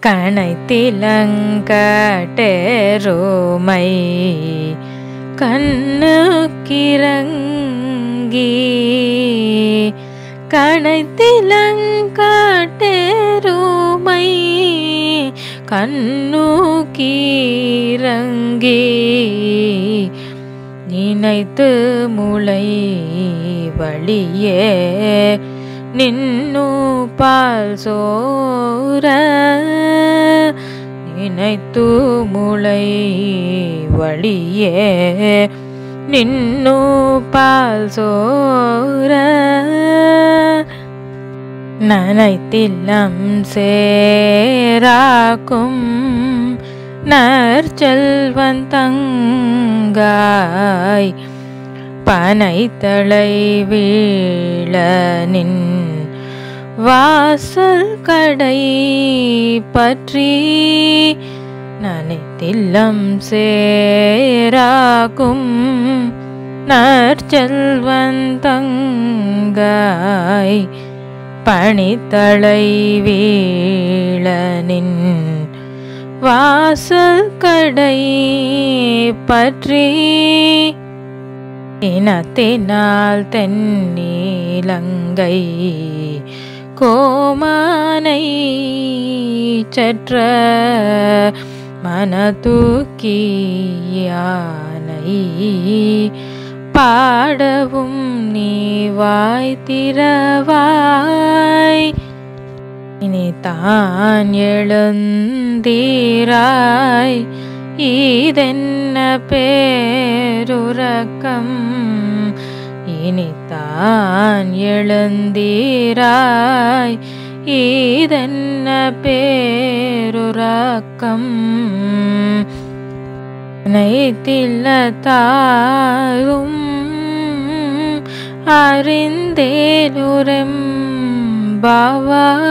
கணைத்திலங்கட்டெருமை கண்ணுக்கிறங்கி கணைத்திலங்கட்டெருமை கண்ணுக்கிறங்கி நினைத்து முளை வழியே நின்னு பால் சோர நினைத்து முளை வழியே நின்னு பால் சோர நனைத்தில்லம் சேராக்கும் நற்செல்வன் தங்காய் பனைத்தளை வீழனின் வாசல் கடை பற்றி நனைத்தில்லம் சேராகும் நற்செல்வன் தங்காய் பணித்தளை வீழனின் வாசல் கடை பற்றி இனத்தினால் தென்னீலங்கை கோமானை சற்ற மனதூக்கியானை பாடவும் நீ வாய் திறவாய் இனி தான் எழுந்தீராய் இதென்ன பேருறக்கம் இனி தான் எழுந்தீராய் இதென்ன பேருறக்கம் நைத்தில்ல தாரும் அறிந்தேனுரம் பாவா